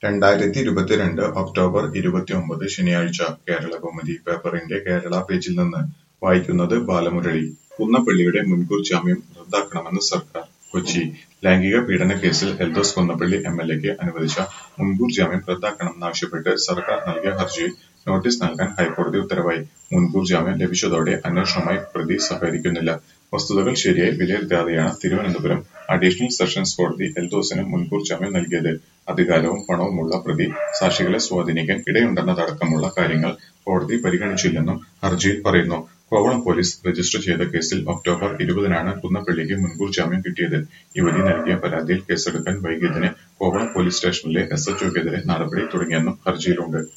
രണ്ടായിരത്തി ഇരുപത്തിരണ്ട് ഒക്ടോബർ ഇരുപത്തിയൊമ്പത് ശനിയാഴ്ച കേരളകൗമുദി പേപ്പറിന്റെ കേരള പേജിൽ നിന്ന് വായിക്കുന്നത് ബാലമുരളി. കുന്നപ്പള്ളിയുടെ മുൻകൂർ ജാമ്യം റദ്ദാക്കണമെന്ന് സർക്കാർ കൊച്ചി ലൈംഗിക പീഡന കേസിൽ എൽദോസ് കുന്നപ്പള്ളി എംഎൽഎക്ക് അനുവദിച്ച മുൻകൂർ ജാമ്യം റദ്ദാക്കണമെന്നാവശ്യപ്പെട്ട് സർക്കാർ നൽകിയ ഹർജിയിൽ നോട്ടീസ് നൽകാൻ ഹൈക്കോടതി ഉത്തരവായി. മുൻകൂർ ജാമ്യം ലഭിച്ചതോടെ അന്വേഷണവുമായി പ്രതി സഹകരിക്കുന്നില്ല. വസ്തുതകൾ ശരിയായി വിലയിരുത്താതെയാണ് തിരുവനന്തപുരം അഡീഷണൽ സെഷൻസ് കോടതി എൽദോസിന് മുൻകൂർ ജാമ്യം നൽകിയത്. അധികാരവും പണവുമുള്ള പ്രതി സാക്ഷികളെ സ്വാധീനിക്കാൻ ഇടയുണ്ടെന്നതടക്കമുള്ള കാര്യങ്ങൾ കോടതി പരിഗണിച്ചില്ലെന്നും ഹർജിയിൽ പറയുന്നു. കോവളം പോലീസ് രജിസ്റ്റർ ചെയ്ത കേസിൽ ഒക്ടോബർ ഇരുപതിനാണ് കുന്നപ്പള്ളിക്ക് മുൻകൂർ ജാമ്യം കിട്ടിയത്. യുവതി നൽകിയ പരാതിയിൽ കേസെടുക്കാൻ വൈകിയതിന് കോവളം പോലീസ് സ്റ്റേഷനിലെ എസ്എച്ച്ഒക്കെതിരെ നടപടി തുടങ്ങിയെന്നും ഹർജിയിലുണ്ട്.